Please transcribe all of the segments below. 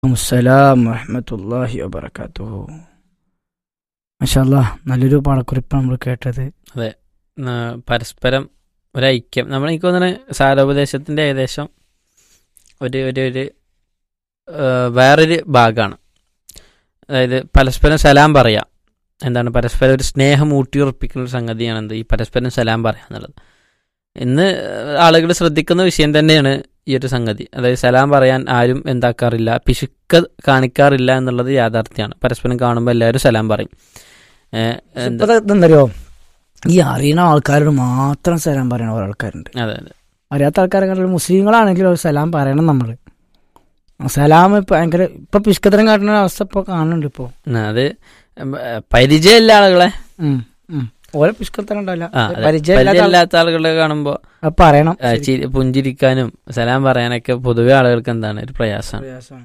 അസ്സലാം വറഹമത്തല്ലാഹി വബർക്കാത്തുഹു മഷാല്ലാ നല്ലൊരു പാടക്കുറിപ്പ് നമ്മൾ കേട്ടത് ന- പരസ്പരം ഒരൈക്യം നമ്മൾ എനിക്ക് തോന്നുന്നത് സാരോപദേശത്തിൻ്റെ ഏകദേശം ഒരു ഒരു ഒരു ആ, വേറൊരു ഭാഗമാണ് അതായത് പരസ്പരം സലാം പറയാം എന്താണ് പരസ്പരം ഒരു സ്നേഹം ഊട്ടിയുറപ്പിക്കുന്ന ഒരു സംഗതിയാണ് എന്ത് ഈ പരസ്പരം സലാം പറയാം എന്നുള്ളത് ഇന്ന് ആളുകൾ ശ്രദ്ധിക്കുന്ന വിഷയം തന്നെയാണ് ഈ ഒരു സംഗതി അതായത് സലാം പറയാൻ ആരും എന്താക്കാറില്ല പിശുക്ക് കാണിക്കാറില്ല എന്നുള്ളത് യാഥാർത്ഥ്യമാണ് പരസ്പരം കാണുമ്പോൾ എല്ലാവരും സലാം പറയും ഏ, എന്താ ഇപ്പത്തെ ഇതെന്തറിയോ ഈ അറിയുന്ന ആൾക്കാരോട് മാത്രം സലാം പറയണ ഓരോ ആൾക്കാരുണ്ട് അതെ അതെ അറിയാത്ത ആൾക്കാരെ മുസ്ലിങ്ങളാണെങ്കിലും ഒരു സലാം പറയണം നമ്മൾ സലാം ഇപ്പൊ ഭയങ്കര ഇപ്പൊ പിഷ്കത്തരം കാട്ടുന്ന അവസ്ഥ ഇപ്പൊ കാണുന്നുണ്ട് ഇപ്പൊ ആ, അത് പരിചയമില്ല ആളുകളെ ഉം, ഉം. ഓരോ പിഷ്കത്തരം ഉണ്ടാവില്ല ആ, അതെ. പരിചയമില്ലാത്ത ആൾ- പരിചയമില്ലാത്ത ആളുകളെ കാണുമ്പോൾ അത് പറയണം പുഞ്ചിരിക്കാനും സലാം പറയാനൊക്കെ പൊതുവെ ആളുകൾക്ക് എന്താണ് ഒരു പ്രയാസമാണ് പ്രയാസമാണ്.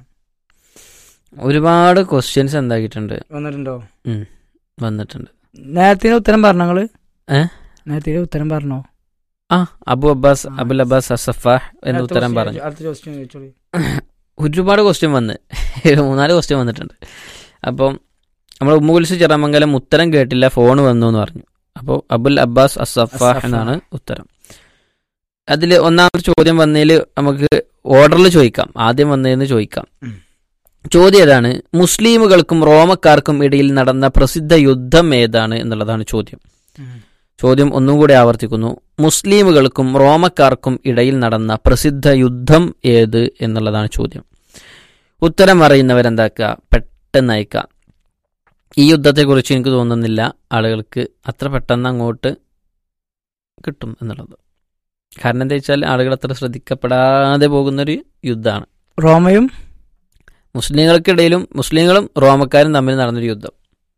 ഒരുപാട് ക്വസ്റ്റ്യൻസ് എന്താക്കിയിട്ടുണ്ട് വന്നിട്ടുണ്ടോ വന്നിട്ടുണ്ട് നേരത്തെ ഉത്തരം പറഞ്ഞോ നിങ്ങള് ഏ? നേരത്തെ ഉത്തരം പറഞ്ഞോ ആ അബു അബ്ബാസ് ആ. അബുൽ അബ്ബാസ് അസഫ എന്ന് അടുത്ത ഉത്തരം question പറഞ്ഞു ചോദിച്ചോ, അടുത്ത ചോദ്യം ചോദിച്ചോളി ഒരുപാട് ക്വസ്റ്റ്യൻ വന്ന് മൂന്നാല് ക്വസ്റ്റ്യൻ വന്നിട്ടുണ്ട് അപ്പം നമ്മൾ ഉമ്മുകുൽസ് ചിറമംഗലം ഉത്തരം കേട്ടില്ല ഫോൺ വന്നു എന്ന് പറഞ്ഞു അപ്പോൾ അബുൽ അബ്ബാസ് അസഫ അസ്സഫ. എന്നാണ് ഉത്തരം അതിൽ ഒന്നാമത്തെ ചോദ്യം വന്നതിൽ നമുക്ക് ഓർഡറിൽ ചോദിക്കാം ആദ്യം വന്നതെന്ന് ചോദിക്കാം ഉം. ചോദ്യം ഏതാണ് മുസ്ലിമുകൾക്കും റോമക്കാർക്കും ഇടയിൽ നടന്ന പ്രസിദ്ധ യുദ്ധം ഏതാണ് എന്നുള്ളതാണ് ചോദ്യം ചോദ്യം ഒന്നും കൂടി ആവർത്തിക്കുന്നു മുസ്ലിമുകൾക്കും റോമക്കാർക്കും ഇടയിൽ നടന്ന പ്രസിദ്ധ യുദ്ധം ഏത് എന്നുള്ളതാണ് ചോദ്യം ഉത്തരം അറിയുന്നവരെന്താക്കുക പെട്ടെന്ന് അയക്കുക ഈ യുദ്ധത്തെക്കുറിച്ച് എനിക്ക് തോന്നുന്നില്ല ആളുകൾക്ക് അത്ര പെട്ടെന്ന് അങ്ങോട്ട് കിട്ടും എന്നുള്ളത് കാരണം എന്താ വെച്ചാൽ ആളുകൾ അത്ര ശ്രദ്ധിക്കപ്പെടാതെ പോകുന്നൊരു യുദ്ധമാണ് റോമയും മുസ്ലിങ്ങൾക്കിടയിലും മുസ്ലിങ്ങളും റോമക്കാരും തമ്മിൽ നടന്നൊരു യുദ്ധം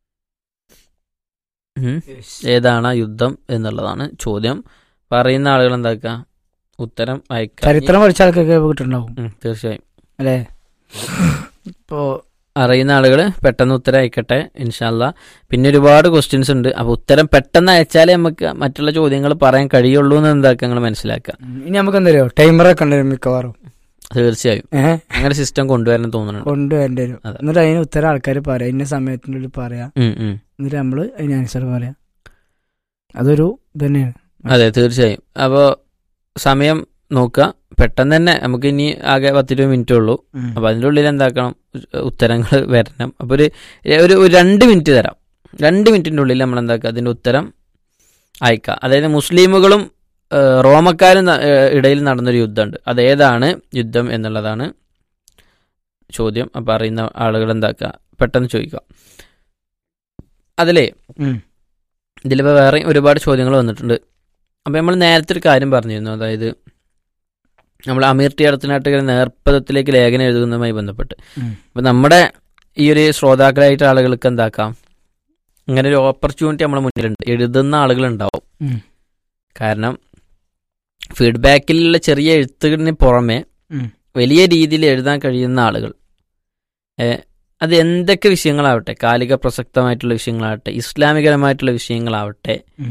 ഉം. ഏതാണ് ആ യുദ്ധം എന്നുള്ളതാണ് ചോദ്യം പറയുന്ന ആളുകൾ എന്താക്കുക ഉത്തരം അയക്കുക ചരിത്രം പഠിച്ച ആൾക്കൊക്കെ കിട്ടുണ്ടാവും ഉം, തീർച്ചയായും അല്ലേ ഇപ്പോ അറിയുന്ന ആളുകൾ പെട്ടെന്ന് ഉത്തരം അയക്കട്ടെ ഇൻഷാല്ല പിന്നെ ഒരുപാട് ക്വസ്റ്റ്യൻസ് ഉണ്ട് അപ്പൊ ഉത്തരം പെട്ടെന്ന് അയച്ചാലേ നമുക്ക് മറ്റുള്ള ചോദ്യങ്ങൾ പറയാൻ കഴിയുള്ളൂ എന്ന് എന്താക്കുക നിങ്ങൾ മനസ്സിലാക്കുക ഉം, ഇനി നമുക്ക് എന്തറിയോ ടൈമറൊക്കെ ഉണ്ടായിരുന്നു മിക്കവാറും തീർച്ചയായും ഏഹ് അങ്ങനെ സിസ്റ്റം കൊണ്ടുവരണം തോന്നുന്നുണ്ട് കൊണ്ടുവരേണ്ടി വരും അതെ. എന്നിട്ട് അതിന് ഉത്തരം ആൾക്കാർ പറയാം ഇന്ന സമയത്തിൻ്റെ ഉള്ളിൽ പറയാം ഉം, ഉം. എന്നിട്ട് നമ്മള് അതിന് ആൻസർ പറയാം അതൊരു ഇതന്നെയാണ് അതെ തീർച്ചയായും അപ്പോൾ സമയം നോക്കുക പെട്ടെന്ന് തന്നെ നമുക്ക് ഇനി ആകെ പത്തിരുപത് മിനിറ്റേ ഉള്ളൂ ഉം. അപ്പൊ അതിൻ്റെ ഉള്ളിൽ എന്താക്കണം ഉത്തരങ്ങൾ വരണം അപ്പൊ ഒരു ഒരു ഒരു രണ്ട് മിനിറ്റ് തരാം രണ്ട് മിനിറ്റിന്റെ ഉള്ളിൽ നമ്മൾ എന്താക്കുക അതിന്റെ ഉത്തരം അയക്കുക അതായത് മുസ്ലിമുകളും ഏഹ്, റോമക്കാരും ന- ഏഹ്, ഇടയിൽ നടന്നൊരു യുദ്ധമുണ്ട് അതേതാണ് യുദ്ധം എന്നുള്ളതാണ് ചോദ്യം അപ്പൊ അറിയുന്ന ആളുകൾ എന്താക്കുക പെട്ടെന്ന് ചോദിക്കുക അതിലേ ഉം. ഇതിലിപ്പോൾ വേറെ ഒരുപാട് ചോദ്യങ്ങൾ വന്നിട്ടുണ്ട് അപ്പോൾ നമ്മൾ നേരത്തെ ഒരു കാര്യം പറഞ്ഞിരുന്നു അതായത് നമ്മൾ അമീർ ടി അടുത്തനാട്ടുകാരെ നേർപ്പദത്തിലേക്ക് ലേഖനം എഴുതുന്നതുമായി ബന്ധപ്പെട്ട് ഉം. അപ്പം നമ്മുടെ ഈ ഒരു ശ്രോതാക്കളായിട്ട് ആളുകൾക്ക് എന്താക്കാം ഇങ്ങനെ ഒരു ഓപ്പർച്യൂണിറ്റി നമ്മുടെ മുന്നിലുണ്ട് എഴുതുന്ന ആളുകളുണ്ടാവും ഉം. കാരണം ഫീഡ്ബാക്കിലുള്ള ചെറിയ എഴുത്തുകളിന് പുറമെ ഉം. വലിയ രീതിയിൽ എഴുതാൻ കഴിയുന്ന ആളുകൾ ഏ, അത് എന്തൊക്കെ വിഷയങ്ങളാവട്ടെ കാലിക പ്രസക്തമായിട്ടുള്ള വിഷയങ്ങളാവട്ടെ ഇസ്ലാമികരമായിട്ടുള്ള വിഷയങ്ങളാവട്ടെ ഉം.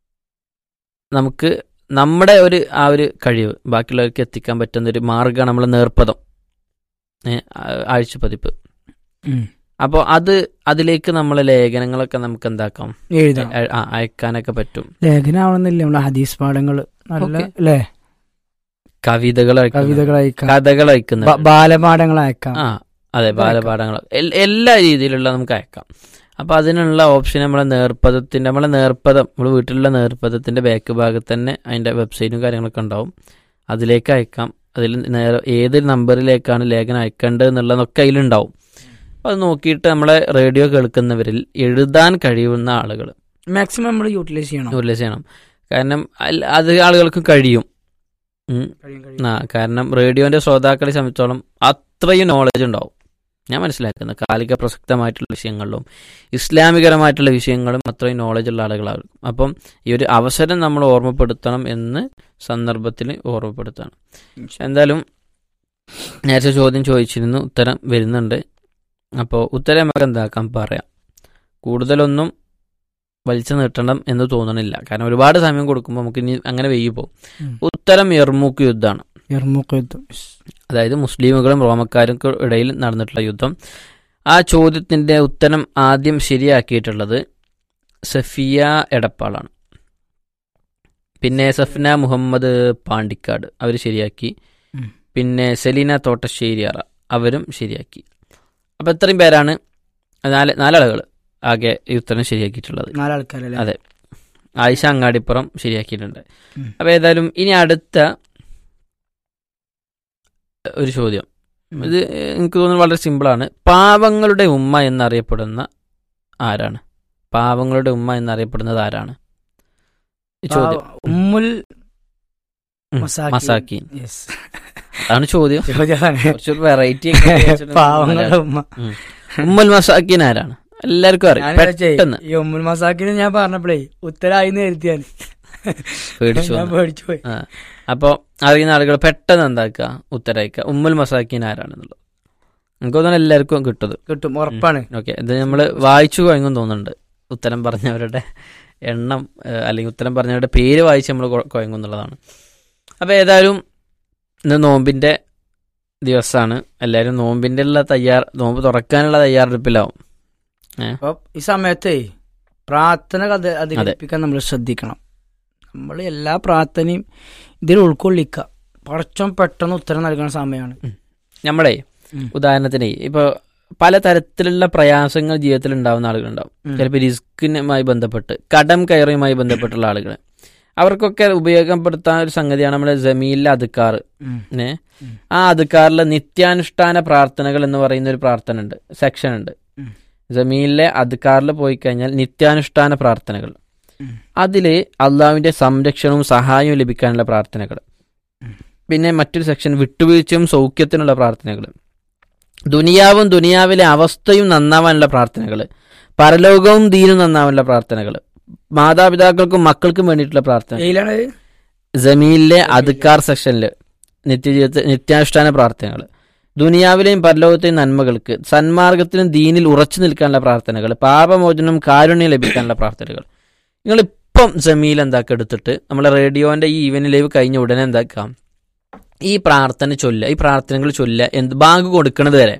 നമുക്ക് നമ്മുടെ ഒരു ആ ഒരു കഴിവ് ബാക്കിയുള്ളവർക്ക് എത്തിക്കാൻ പറ്റുന്ന ഒരു മാർഗ്ഗമാണ് നമ്മൾ നേർപ്പദം ഏ, ആ- ആഴ്ചപ്പതിപ്പ് ഉം. അപ്പോൾ അത് അതിലേക്ക് നമ്മളെ ലേഖനങ്ങളൊക്കെ നമുക്ക് എന്താക്കാം എഴുതാം അ- ആ, അയക്കാനൊക്കെ പറ്റും ലേഖനാവണമെന്നില്ല നമ്മളെ ഹദീസ് പാഠങ്ങൾ നല്ല ഓക്കേ. അല്ലേ കവിതകൾ അയക്കുന്ന കവിതകൾ അയക്കാം കഥകൾ അയക്കുന്ന ബ- ബാലപാഠങ്ങൾ അയക്കാം ആ അതെ അയക്കാം. ബാലപാഠങ്ങൾ എൽ- എല്ലാ രീതിയിലുള്ള നമുക്ക് അയക്കാം അപ്പൊ അതിനുള്ള ഓപ്ഷൻ നമ്മളെ നേർപ്പദത്തിന്റെ നമ്മളെ നേർപ്പദം നമ്മൾ വീട്ടിലുള്ള നേർപ്പദത്തിന്റെ ബാക്ക് ഭാഗത്ത് തന്നെ അതിന്റെ വെബ്സൈറ്റും കാര്യങ്ങളൊക്കെ ഉണ്ടാവും അതിലേക്ക് അയക്കാം അതിൽ നേരെ ഏത് നമ്പറിലേക്കാണ് ലേഖനം അയക്കേണ്ടത് എന്നുള്ളതൊക്കെ അതിലുണ്ടാവും അപ്പൊ അത് നോക്കിയിട്ട് നമ്മളെ റേഡിയോ കേൾക്കുന്നവരിൽ എഴുതാൻ കഴിയുന്ന ആളുകൾ മാക്സിമം നമ്മൾ യൂട്ടിലൈസ് ചെയ്യണം യൂട്ടിലൈസ് ചെയ്യണം കാരണം അല്ല- അത് ആളുകൾക്ക് കഴിയും ഉം. കഴിയും, കഴിയും. ആ കാരണം റേഡിയോന്റെ ശ്രോതാക്കളെ സംബന്ധിച്ചോളം അത്രയും നോളജ് ഉണ്ടാവും ഞാൻ മനസ്സിലാക്കുന്നത് കാലിക പ്രസക്തമായിട്ടുള്ള വിഷയങ്ങളിലും ഇസ്ലാമികരമായിട്ടുള്ള വിഷയങ്ങളും അത്രയും നോളജ് ഉള്ള ആളുകളാകും അപ്പം ഈ ഒരു അവസരം നമ്മൾ ഓർമ്മപ്പെടുത്തണം എന്ന് സന്ദർഭത്തിൽ ഓർമ്മപ്പെടുത്തണം എന്തായാലും നേരത്തെ ചോദ്യം ചോദിച്ചിരുന്നു ഉത്തരം വരുന്നുണ്ട് അപ്പോൾ ഉത്തരം നമുക്ക് എന്താക്കാം പറയാം കൂടുതലൊന്നും വലിച്ചു നീട്ടണം എന്ന് തോന്നണില്ല കാരണം ഒരുപാട് സമയം കൊടുക്കുമ്പോൾ നമുക്ക് ഇനി അങ്ങനെ വെയ്യി പോകും ഉം. ഉത്തരം യർമൂക്ക് യുദ്ധമാണ് യർമുഖ് യുദ്ധം അതായത് മുസ്ലിമുകളും റോമക്കാർക്കും ഇടയിൽ നടന്നിട്ടുള്ള യുദ്ധം ആ ചോദ്യത്തിന്റെ ഉത്തരം ആദ്യം ശരിയാക്കിയിട്ടുള്ളത് സഫിയ എടപ്പാളാണ് പിന്നെ സഫ്ന മുഹമ്മദ് പാണ്ടിക്കാട് അവർ ശരിയാക്കി ഉം. പിന്നെ സെലീന തോട്ടശ്ശേരിയറ അവരും ശരിയാക്കി അപ്പം ഇത്രയും പേരാണ് നാല് നാലാളുകൾ ആകെ ഈ ഉത്തരം ശരിയാക്കിയിട്ടുള്ളത് നാലാൾക്കാരല്ലേ അതെ. ആയിഷ അങ്ങാടിപ്പുറം ശരിയാക്കിയിട്ടുണ്ട് ഉം. അപ്പോൾ ഏതായാലും ഇനി അടുത്ത ഒരു ചോദ്യം ഉം. ഇത് എനിക്ക് തോന്നുന്നു വളരെ സിമ്പിളാണ് പാവങ്ങളുടെ ഉമ്മ എന്നറിയപ്പെടുന്ന ആരാണ് പാവങ്ങളുടെ ഉമ്മ എന്നറിയപ്പെടുന്നത് ആരാണ് ഈ ചോദ്യം പാവ- ഉമ്മുൽ ഉം, മസാക്കീൻ. മസാക്കീൻ യെസ് അതാണ് ചോദ്യം ചോദ്യമാണ് കുറച്ചൊരു വെറൈറ്റി പാവങ്ങളുടെ ഉമ്മ ഉമ്മൽ മസാക്കീൻ ആരാണ് എല്ലാവർക്കും അറിയാം ഞാനിവിടെ ചെയ്യും. പെട്ടെന്ന് ഈ ഉമ്മുൽ മസാക്കിന് ഞാൻ പറഞ്ഞപ്പോഴേ ഉത്തരായി എഴുതിയാണ് പേടിച്ചു ഞാൻ വന്നു. പേടിച്ചു പോയി ആ അപ്പോൾ അറിയുന്ന ആളുകൾ പെട്ടെന്ന് എന്താക്കുക ഉത്തരയിക്കുക ഉമ്മുൽ മസാക്കീൻ ആരാണെന്നുള്ളത് എനിക്ക് തോന്നുന്നു എല്ലാവർക്കും കിട്ടത് കിട്ടും ഉറപ്പാണ് ഓക്കെ ഇത് നമ്മൾ വായിച്ചു കഴിഞ്ഞും തോന്നുന്നുണ്ട് ഉത്തരം പറഞ്ഞവരുടെ എണ്ണം ഏഹ്, അല്ലെങ്കിൽ ഉത്തരം പറഞ്ഞവരുടെ പേര് വായിച്ച് നമ്മൾ കുഴങ്ങും എന്നുള്ളതാണ് അപ്പോൾ ഏതായാലും ഇന്ന് നോമ്പിൻ്റെ ദിവസമാണ് എല്ലാവരും നോമ്പിൻ്റെ ഉള്ള തയ്യാർ നോമ്പ് തുറക്കാനുള്ള തയ്യാറെടുപ്പിലാവും അപ്പൊ ഈ സമയത്തെ പ്രാർത്ഥന കഥ അധികരിപ്പിക്കാൻ നമ്മൾ ശ്രദ്ധിക്കണം നമ്മൾ എല്ലാ പ്രാർത്ഥനയും ഇതിൽ ഉൾക്കൊള്ളിക്കുക പടച്ചോൻ പെട്ടെന്ന് ഉത്തരം നൽകുന്ന സമയമാണ് നമ്മളെ ഉം. ഉദാഹരണത്തിന് ഇപ്പോൾ പല തരത്തിലുള്ള പ്രയാസങ്ങൾ ജീവിതത്തിൽ ഉണ്ടാവുന്ന ആളുകളുണ്ടാവും ഉം. ചിലപ്പോൾ റിസ്കിനുമായി ബന്ധപ്പെട്ട് കടം കയറിയുമായി ബന്ധപ്പെട്ടുള്ള ആളുകൾ അവർക്കൊക്കെ ഉപയോഗപ്പെടുത്താൻ ഒരു സംഗതിയാണ് നമ്മുടെ ജമീലിലെ അതുക്കാർ ഉം. ഏ ഉം. ആ അതുക്കാറിലെ നിത്യാനുഷ്ഠാന പ്രാർത്ഥനകൾ എന്ന് പറയുന്ന ഒരു പ്രാർത്ഥന ഉണ്ട് സെക്ഷൻ ഉണ്ട് ഉം. ജമീലിലെ അതുക്കാറിൽ പോയി കഴിഞ്ഞാൽ നിത്യാനുഷ്ഠാന പ്രാർത്ഥനകൾ ഉം. അതില് അള്ളാവിന്റെ സംരക്ഷണവും സഹായവും ലഭിക്കാനുള്ള പ്രാർത്ഥനകൾ ഉം. പിന്നെ മറ്റൊരു സെക്ഷൻ വിട്ടുവീഴ്ചയും സൗഖ്യത്തിനുള്ള പ്രാർത്ഥനകൾ ദുനിയാവും ദുനിയാവിലെ അവസ്ഥയും നന്നാവാനുള്ള പ്രാർത്ഥനകൾ പരലോകവും ദീനും നന്നാവാനുള്ള പ്രാർത്ഥനകൾ മാതാപിതാക്കൾക്കും മക്കൾക്കും വേണ്ടിയിട്ടുള്ള പ്രാർത്ഥന ഏയിലാണ് ഇത്? ജമീലിലെ അതുക്കാർ സെക്ഷനിൽ നിത്യജീവിത നിത്യാനുഷ്ഠാന പ്രാർത്ഥനകൾ ദുനിയാവിലെയും പരലോകത്തെയും നന്മകൾക്ക് സന്മാർഗത്തിലും ദീനിൽ ഉറച്ചു നിൽക്കാനുള്ള പ്രാർത്ഥനകൾ പാപമോചനം കാരുണ്യം ലഭിക്കാനുള്ള പ്രാർത്ഥനകൾ നിങ്ങൾ ഇപ്പം ജമീൽ എന്താക്കുക എടുത്തിട്ട് നമ്മളെ റേഡിയോന്റെ ഈ ഈവനിങ് ലൈവ് കഴിഞ്ഞ ഉടനെ എന്താക്കാം ഈ പ്രാർത്ഥന ചൊല്ല ഈ പ്രാർത്ഥനകൾ ചൊല്ല എന്ത് ബാങ്ക് കൊടുക്കണത് വരെ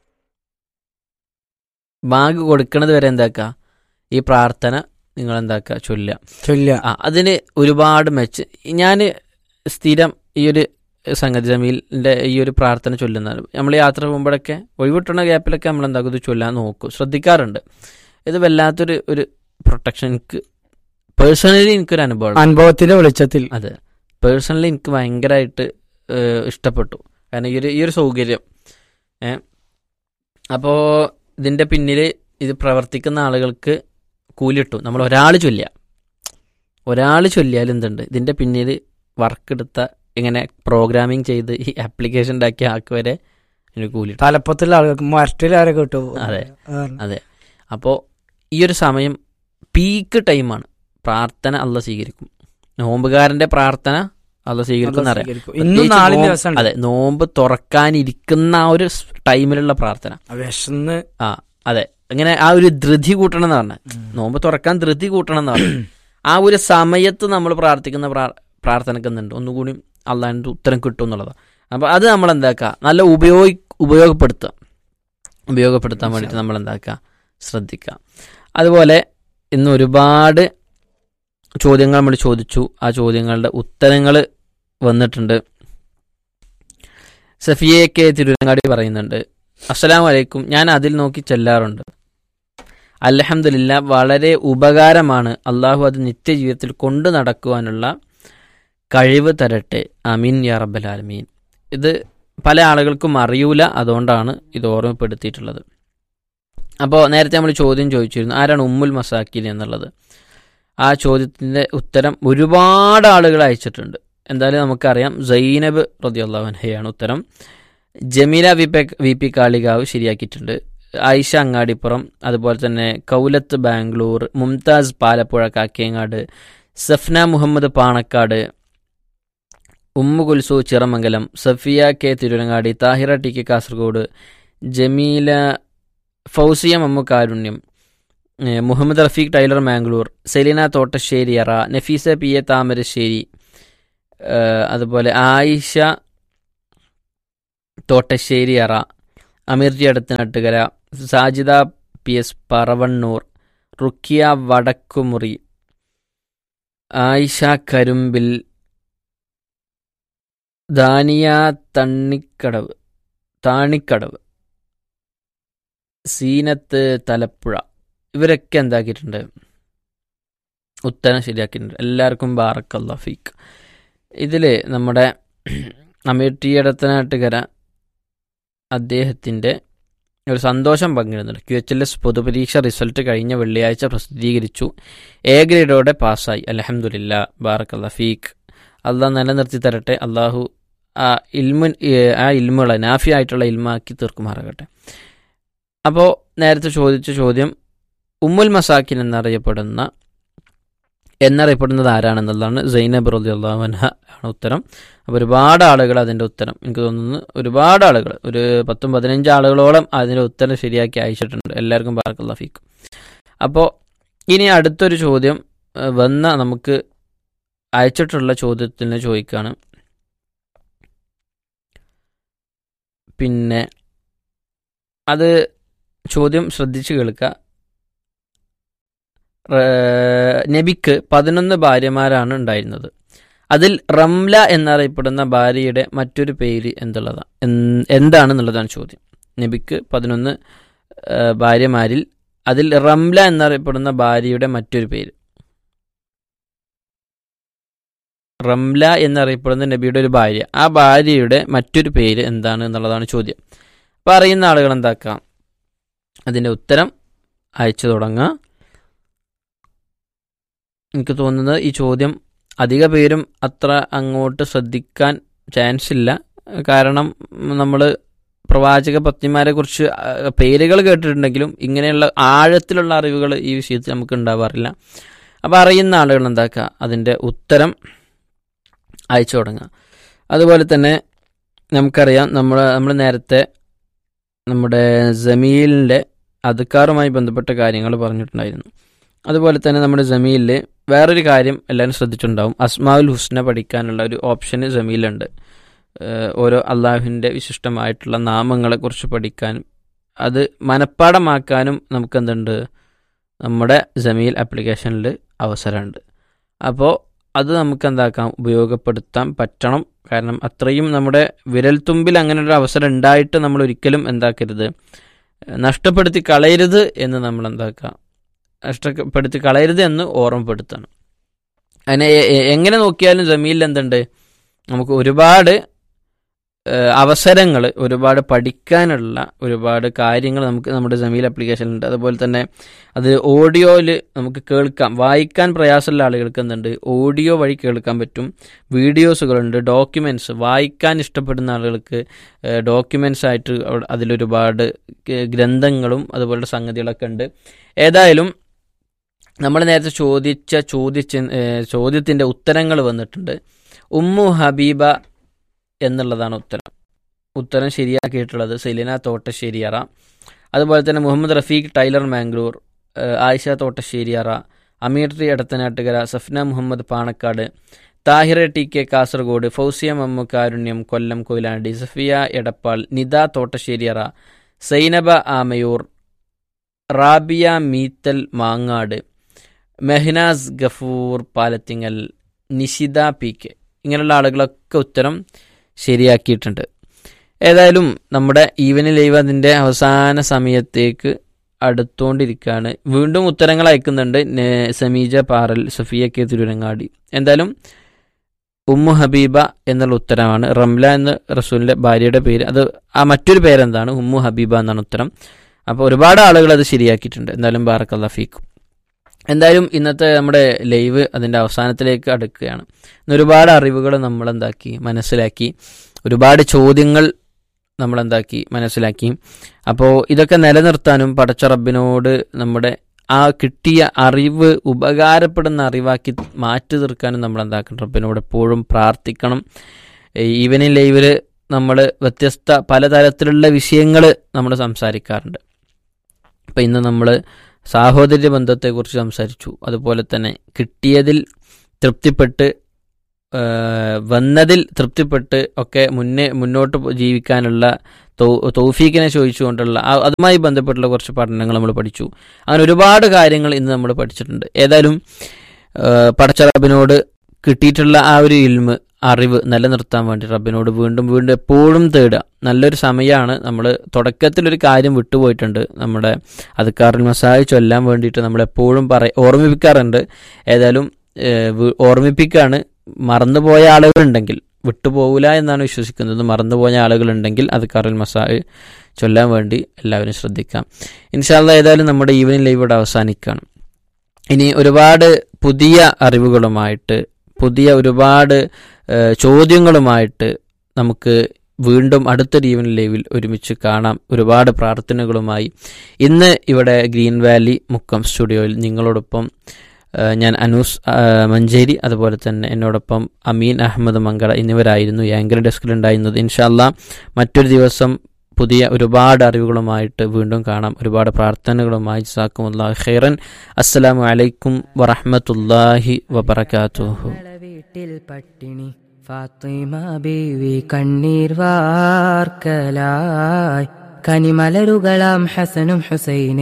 ബാങ്ക് കൊടുക്കണത് വരെ എന്താക്കുക ഈ പ്രാർത്ഥന നിങ്ങൾ എന്താക്കുക ചൊല്ലുക ചൊല്ലുക ആ അതിന് ഒരുപാട് മെച്ച് ഞാൻ സ്ഥിരം ഈ ഒരു സംഗതി ജമീലിന്റെ ഈ ഒരു പ്രാർത്ഥന ചൊല്ലുന്നതാണ് നമ്മൾ യാത്ര പോകുമ്പോഴൊക്കെ ഒഴിവിട്ടുന്ന ഗ്യാപ്പിലൊക്കെ നമ്മൾ എന്താക്കും ഇത് ചൊല്ലാൻ നോക്കും ശ്രദ്ധിക്കാറുണ്ട് ഇത് വല്ലാത്തൊരു ഒരു പ്രൊട്ടക്ഷൻ എനിക്ക് പേഴ്സണലി എനിക്കൊരു അനുഭവം അനുഭവത്തിന്റെ വെളിച്ചത്തിൽ അതെ പേഴ്സണലി എനിക്ക് ഭയങ്കരമായിട്ട് ഏഹ്, ഇഷ്ടപ്പെട്ടു കാരണം ഈ ഒരു ഈ ഒരു സൗകര്യം ഏ അപ്പോൾ ഇതിൻ്റെ പിന്നിൽ ഇത് പ്രവർത്തിക്കുന്ന ആളുകൾക്ക് കൂലിട്ടു നമ്മൾ ഒരാൾ ചൊല്ലുക ഒരാൾ ചൊല്ലിയാൽ എന്തുണ്ട് ഇതിൻ്റെ പിന്നിൽ വർക്ക് എടുത്ത ഇങ്ങനെ പ്രോഗ്രാമിംഗ് ചെയ്ത് ഈ ആപ്ലിക്കേഷൻ ഉണ്ടാക്കിയ ആൾക്ക് വരെ ഇതിന് കൂലിട്ടു തലപ്പത്തുള്ള ആളുകൾക്ക് മരട്ടിലാരെ കിട്ടും അതെ. അതാണ്. അതെ അപ്പോൾ ഈ ഒരു സമയം പീക്ക് ടൈമാണ് പ്രാർത്ഥന അല്ല സ്വീകരിക്കും നോമ്പുകാരൻ്റെ പ്രാർത്ഥന അല്ല സ്വീകരിക്കുന്ന അറിയാം സ്വീകരിക്കും. ഇന്നും പ്രത്യേകിച്ച് നാളെ നോമ്പ് ദിവസം അതെ നോമ്പ് തുറക്കാനിരിക്കുന്ന ആ ഒരു സ് ടൈമിലുള്ള പ്രാർത്ഥന വിശന്ന് അതെ അങ്ങനെ ആ ഒരു ധൃതി കൂട്ടണം എന്ന് പറഞ്ഞത് നോമ്പ് തുറക്കാൻ ധൃതി കൂട്ടണം എന്ന് പറഞ്ഞു ആ ഒരു സമയത്ത് നമ്മൾ പ്രാർത്ഥിക്കുന്ന പ്രാ- പ്രാർത്ഥനക്കുന്നുണ്ട് ഒന്നുകൂടി അള്ളാഹിൻ്റെ ഉത്തരം കിട്ടും എന്നുള്ളതാണ് അപ്പോൾ അത് നമ്മൾ എന്താക്കുക നല്ല ഉപയോഗി ഉപയോഗപ്പെടുത്തുക ഉപയോഗപ്പെടുത്താൻ വേണ്ടിയിട്ട് നമ്മൾ എന്താക്കുക ശ്രദ്ധിക്കുക അതുപോലെ ഇന്ന് ഒരുപാട് ചോദ്യങ്ങൾ നമ്മൾ ചോദിച്ചു ആ ചോദ്യങ്ങളുടെ ഉത്തരങ്ങൾ വന്നിട്ടുണ്ട് സഫിയെ കെ തിരുവനങ്ങാടി പറയുന്നുണ്ട് അസ്സലാമു അലൈക്കും ഞാൻ അതിൽ നോക്കി ചെല്ലാറുണ്ട് അൽഹംദുലില്ല വളരെ ഉപകാരമാണ് അള്ളാഹു അത് നിത്യജീവിതത്തിൽ കൊണ്ടു നടക്കുവാനുള്ള കഴിവ് തരട്ടെ അമീൻ യാ റബ്ബൽ ആലമീൻ ഇത് പല ആളുകൾക്കും അറിയൂല അതുകൊണ്ടാണ് ഇത് ഓർമ്മപ്പെടുത്തിയിട്ടുള്ളത് അപ്പോൾ നേരത്തെ നമ്മൾ ചോദ്യം ചോദിച്ചിരുന്നു ആരാണ് ഉമ്മുൽ മസാക്കിൻ എന്നുള്ളത് ആ ചോദ്യത്തിൻ്റെ ഉത്തരം ഒരുപാട് ആളുകൾ അയച്ചിട്ടുണ്ട് എന്തായാലും നമുക്കറിയാം സൈനബ് റതിയുള്ളവൻഹയാണ് ഉത്തരം ജമീല വി പെ വി പി കാളികാവ് ശരിയാക്കിയിട്ടുണ്ട് ആയിഷ അങ്ങാടിപ്പുറം അതുപോലെ തന്നെ Koulath Bangalore Mumtaz Palappuzha Kakkengad Safna Muhammad Panakkad Ummu Kulsu Chiramangalam Safiya K Thiruvanangadi Thahira T K Kasaragod Jameela Fousiya Mammu Karunyam ഏഹ് Muhammad Rafeeq tailor Mangalore Seleena Thottassery Ara Nafeesa P A Thamarassery ഏഹ് അതുപോലെ ആയിഷ തോട്ടശ്ശേരി അറ അമീർജി അടുത്തനട്ടുകര സാജിദ പി എസ് പറവണ്ണൂർ റുക്കിയ വടക്കുമുറി ആയിഷ കരുമ്പിൽ ദാനിയ തണ്ണിക്കടവ് താണിക്കടവ് സീനത്ത് തലപ്പുഴ ഇവരൊക്കെ എന്താക്കിയിട്ടുണ്ട് ഉത്തരം ശരിയാക്കിയിട്ടുണ്ട് എല്ലാവർക്കും ബാറക്കല്ല ഫീക്ക് ഇതിൽ നമ്മുടെ അമീർ ടി എടത്തനാട്ടുകര അദ്ദേഹത്തിൻ്റെ ഒരു സന്തോഷം പങ്കിടുന്നുണ്ട് ക്യു എച്ച് എൽ എസ് പൊതുപരീക്ഷ റിസൾട്ട് കഴിഞ്ഞ വെള്ളിയാഴ്ച പ്രസിദ്ധീകരിച്ചു എ ഗ്രേഡോടെ പാസ്സായി അലഹമുല്ല ബാറക്കല്ല ഫീക്ക് അള്ളാഹ് നിലനിർത്തി തരട്ടെ അള്ളാഹു ആ ഇൽമു ആ ഇൽമുകളെ നാഫി ആയിട്ടുള്ള ഇൽമാക്കി തീർക്കുമാറാകട്ടെ അപ്പോൾ നേരത്തെ ചോദിച്ച ചോദ്യം ഉമ്മുൽ മസാക്കിൻ എന്നറിയപ്പെടുന്ന എന്നറിയപ്പെടുന്നത് ആരാണെന്നുള്ളതാണ് സൈനബ് റലി അള്ളാഹുൻഹ ആണ് ഉത്തരം അപ്പോൾ ഒരുപാട് ആളുകൾ അതിൻ്റെ ഉത്തരം എനിക്ക് തോന്നുന്നു ഒരുപാട് ആളുകൾ ഒരു പത്തും പതിനഞ്ച് ആളുകളോളം അതിൻ്റെ ഉത്തരം ശരിയാക്കി അയച്ചിട്ടുണ്ട് എല്ലാവർക്കും ബാർക്കല്ല ഫീക്കും അപ്പോൾ ഇനി അടുത്തൊരു ചോദ്യം ഏഹ്, വന്ന നമുക്ക് അയച്ചിട്ടുള്ള ചോദ്യത്തിന് ചോദിക്കുകയാണ് പിന്നെ അത് ചോദ്യം ശ്രദ്ധിച്ച് കേൾക്കുക ഏഹ്, നബിക്ക് പതിനൊന്ന് ഭാര്യമാരാണ് ഉണ്ടായിരുന്നത് അതിൽ റംല എന്നറിയപ്പെടുന്ന ഭാര്യയുടെ മറ്റൊരു പേര് എന്തുള്ളതാണ് എന്ത്- എന്താണെന്നുള്ളതാണ് ചോദ്യം നബിക്ക് പതിനൊന്ന് ഏഹ്, ഭാര്യമാരിൽ അതിൽ റംല എന്നറിയപ്പെടുന്ന ഭാര്യയുടെ മറ്റൊരു പേര് റംല എന്നറിയപ്പെടുന്ന നബിയുടെ ഒരു ഭാര്യ ആ ഭാര്യയുടെ മറ്റൊരു പേര് എന്താണ് എന്നുള്ളതാണ് ചോദ്യം അപ്പോൾ അറിയുന്ന ആളുകൾ എന്താക്കാം അതിൻ്റെ ഉത്തരം അയച്ചു തുടങ്ങുക എനിക്ക് തോന്നുന്നത് ഈ ചോദ്യം അധിക പേരും അത്ര അങ്ങോട്ട് ശ്രദ്ധിക്കാൻ ചാൻസ് ഇല്ല കാരണം നമ്മൾ പ്രവാചക പത്നിമാരെ കുറിച്ച് പേരുകൾ കേട്ടിട്ടുണ്ടെങ്കിലും ഇങ്ങനെയുള്ള ആഴത്തിലുള്ള അറിവുകൾ ഈ വിഷയത്തിൽ നമുക്ക് ഉണ്ടാവാറില്ല അപ്പോൾ അറിയുന്ന ആളുകൾ എന്താക്കുക അതിൻ്റെ ഉത്തരം അയച്ചു തുടങ്ങുക അതുപോലെ തന്നെ നമുക്കറിയാം നമ്മൾ നമ്മൾ നേരത്തെ നമ്മുടെ ജമീലിൻ്റെ അധികാറുമായി ബന്ധപ്പെട്ട കാര്യങ്ങൾ പറഞ്ഞിട്ടുണ്ടായിരുന്നു അതുപോലെ തന്നെ നമ്മുടെ ജമീലിൽ വേറൊരു കാര്യം എല്ലാവരും ശ്രദ്ധിച്ചിട്ടുണ്ടാവും അസ്മാവുൽ ഹുസ്ന പഠിക്കാനുള്ള ഒരു ഓപ്ഷന് ജമീലുണ്ട് ഏഹ് ഓരോ അള്ളാഹുവിൻ്റെ വിശിഷ്ടമായിട്ടുള്ള നാമങ്ങളെക്കുറിച്ച് പഠിക്കാനും അത് മനഃപ്പാടമാക്കാനും നമുക്ക് എന്തുണ്ട് നമ്മുടെ ജമീൽ ആപ്ലിക്കേഷനിൽ അവസരമുണ്ട് അപ്പോൾ അത് നമുക്ക് എന്താക്കാം ഉപയോഗപ്പെടുത്താൻ പറ്റണം കാരണം അത്രയും നമ്മുടെ വിരൽത്തുമ്പിൽ അങ്ങനെ ഒരു അവസരം ഉണ്ടായിട്ട് നമ്മൾ ഒരിക്കലും എന്താക്കരുത് നഷ്ടപ്പെടുത്തി കളയരുത് എന്ന് നമ്മൾ എന്താക്കുക നഷ്ടപ്പെടുത്തി കളയരുത് എന്ന് ഓർമ്മപ്പെടുത്തണം അതിനെ എ- എ- എങ്ങനെ നോക്കിയാലും ജമീലിൽ എന്തുണ്ട് നമുക്ക് ഒരുപാട് അവസരങ്ങൾ ഒരുപാട് പഠിക്കാനുള്ള ഒരുപാട് കാര്യങ്ങൾ നമുക്ക് നമ്മുടെ ജമീൽ ആപ്ലിക്കേഷനിലുണ്ട് അതുപോലെ തന്നെ അത് ഓഡിയോയിൽ നമുക്ക് കേൾക്കാം വായിക്കാൻ പ്രയാസമുള്ള ആളുകൾക്ക് എന്തുണ്ട് ഓഡിയോ വഴി കേൾക്കാൻ പറ്റും വീഡിയോസുകളുണ്ട് ഡോക്യുമെൻറ്റ്സ് വായിക്കാൻ ഇഷ്ടപ്പെടുന്ന ആളുകൾക്ക് ഡോക്യുമെൻറ്റ്സ് ആയിട്ട് അവിടെ അതിലൊരുപാട് ക- ഗ്രന്ഥങ്ങളും അതുപോലുള്ള സംഗതികളൊക്കെ ഉണ്ട് ഏതായാലും നമ്മൾ നേരത്തെ ചോദിച്ച ചോദിച്ച ചോദ്യത്തിൻ്റെ ഉത്തരങ്ങൾ വന്നിട്ടുണ്ട് ഉമ്മു ഹബീബ എന്നുള്ളതാണ് ഉത്തരം ഉത്തരം ശരിയാക്കിയിട്ടുള്ളത് സെലിന തോട്ടശ്ശേരിയറ അതുപോലെ തന്നെ മുഹമ്മദ് റഫീഖ് ടൈലർ മാംഗ്ലൂർ ഏഹ് Ayisha Thottasseriyara Ameer T Edathanattukara Safna Muhammad Panakkad Thahira T K Kasaragod Fousiya Mammu Karunyam Kollam Koyilandy Safiya Edappal Nida Thottasseriyara Zainaba Amayur Rabiya Meethal Mangad Mehnaz Gafoor Palathingal Nishitha P K ഇങ്ങനെയുള്ള ആളുകളൊക്കെ ഉത്തരം ശരിയാക്കിയിട്ടുണ്ട് ഏതായാലും നമ്മുടെ ഈവനിങ് ലൈവ് അതിൻ്റെ അവസാന സമയത്തേക്ക് അടുത്തുകൊണ്ടിരിക്കുകയാണ് വീണ്ടും ഉത്തരങ്ങൾ അയക്കുന്നുണ്ട് നെ- സമീജ പാറൽ സഫിയ കെ തിരുരങ്ങാടി എന്തായാലും ഉമ്മു ഹബീബ എന്നുള്ള ഉത്തരമാണ് റംല എന്ന റസൂലിൻ്റെ ഭാര്യയുടെ പേര് അത് ആ മറ്റൊരു പേരെന്താണ് ഉമ്മു ഹബീബ എന്നാണ് ഉത്തരം അപ്പോൾ ഒരുപാട് ആളുകൾ അത് ശരിയാക്കിയിട്ടുണ്ട് എന്തായാലും ബാറക്കല്ല ഫീക്കും എന്തായാലും ഇന്നത്തെ നമ്മുടെ ലൈവ് അതിൻ്റെ അവസാനത്തിലേക്ക് അടുക്കുകയാണ് ഇന്ന് ഒരുപാട് അറിവുകൾ നമ്മൾ എന്താക്കി മനസ്സിലാക്കി ഒരുപാട് ചോദ്യങ്ങൾ നമ്മൾ എന്താക്കി മനസ്സിലാക്കി അപ്പോൾ ഇതൊക്കെ നിലനിർത്താനും പടച്ച റബ്ബിനോട് നമ്മുടെ ആ കിട്ടിയ അറിവ് ഉപകാരപ്പെടുന്ന അറിവാക്കി മാറ്റി തീർക്കാനും നമ്മൾ എന്താക്കണം റബ്ബിനോട് എപ്പോഴും പ്രാർത്ഥിക്കണം ഈവനിങ് ലൈവിൽ നമ്മൾ വ്യത്യസ്ത പലതരത്തിലുള്ള വിഷയങ്ങൾ നമ്മൾ സംസാരിക്കാറുണ്ട് അപ്പം ഇന്ന് നമ്മൾ സാഹോദര്യ ബന്ധത്തെക്കുറിച്ച് സംസാരിച്ചു അതുപോലെ തന്നെ കിട്ടിയതിൽ തൃപ്തിപ്പെട്ട് ആ, വന്നതിൽ തൃപ്തിപ്പെട്ട് ഒക്കെ മുന്നേ മുന്നോട്ട് പോ- ജീവിക്കാനുള്ള തൗ- തൗഫീക്കിനെ ചോദിച്ചുകൊണ്ടുള്ള ആ- അതുമായി ബന്ധപ്പെട്ടുള്ള കുറച്ച് പഠനങ്ങൾ നമ്മൾ പഠിച്ചു അങ്ങനെ ഒരുപാട് കാര്യങ്ങൾ ഇന്ന് നമ്മൾ പഠിച്ചിട്ടുണ്ട് ഏതായാലും ആ, പടച്ച റബ്ബിനോട് കിട്ടിയിട്ടുള്ള ആ ഒരു ഇൽമ് അറിവ് നിലനിർത്താൻ വേണ്ടി റബ്ബിനോട് വീണ്ടും വീണ്ടും എപ്പോഴും തേടുക നല്ലൊരു സമയമാണ് നമ്മൾ തുടക്കത്തിലൊരു കാര്യം വിട്ടുപോയിട്ടുണ്ട് നമ്മുടെ അതുക്കാറിൽ മസാജ് ചൊല്ലാൻ വേണ്ടിയിട്ട് നമ്മൾ എപ്പോഴും പറ ഓർമ്മിപ്പിക്കാറുണ്ട് ഏതായാലും ഏഹ്, വ്- ഓർമ്മിപ്പിക്കാണ് മറന്നുപോയ ആളുകളുണ്ടെങ്കിൽ വിട്ടുപോകില്ല എന്നാണ് വിശ്വസിക്കുന്നത് മറന്നുപോയ ആളുകളുണ്ടെങ്കിൽ അതുക്കാറിൽ മസാജ് ചൊല്ലാൻ വേണ്ടി എല്ലാവരും ശ്രദ്ധിക്കാം ഇൻഷാല്ല ഏതായാലും നമ്മുടെ ഈവനിങ് ലൈവ് ഇവിടെ അവസാനിക്കുകയാണ് ഇനി ഒരുപാട് പുതിയ അറിവുകളുമായിട്ട് പുതിയ ഒരുപാട് ഏഹ്, ചോദ്യങ്ങളുമായിട്ട് നമുക്ക് വീണ്ടും അടുത്തൊരു ഈവനിങ് ലൈവിൽ ഒരുമിച്ച് കാണാം ഒരുപാട് പ്രാർത്ഥനകളുമായി ഇന്ന് ഇവിടെ ഗ്രീൻ വാലി മുക്കം സ്റ്റുഡിയോയിൽ നിങ്ങളോടൊപ്പം ഏഹ്, ഞാൻ അനൂസ് ഏഹ്, മഞ്ചേരി അതുപോലെ തന്നെ എന്നോടൊപ്പം അമീൻ അഹമ്മദ് മങ്കട എന്നിവരായിരുന്നു ആങ്കർ ഡെസ്കിലുണ്ടായിരുന്നത് ഇൻഷാല്ല മറ്റൊരു ദിവസം പുതിയ ഒരുപാട് അറിവുകളുമായിട്ട് വീണ്ടും കാണാം ഒരുപാട് പ്രാർത്ഥനകളുമായി സാക്കുമുല്ലാ ഖൈറൻ അസ്സലാമു അലൈക്കും വറഹ്മത്തുള്ളാഹി വബറകാതുഹു വീട്ടിൽ പട്ടിണി ഫാത്തിമ ബീവി കണ്ണീർ വാർക്കലായി കനിമലരുകളാം ഹസനും ഹുസൈനും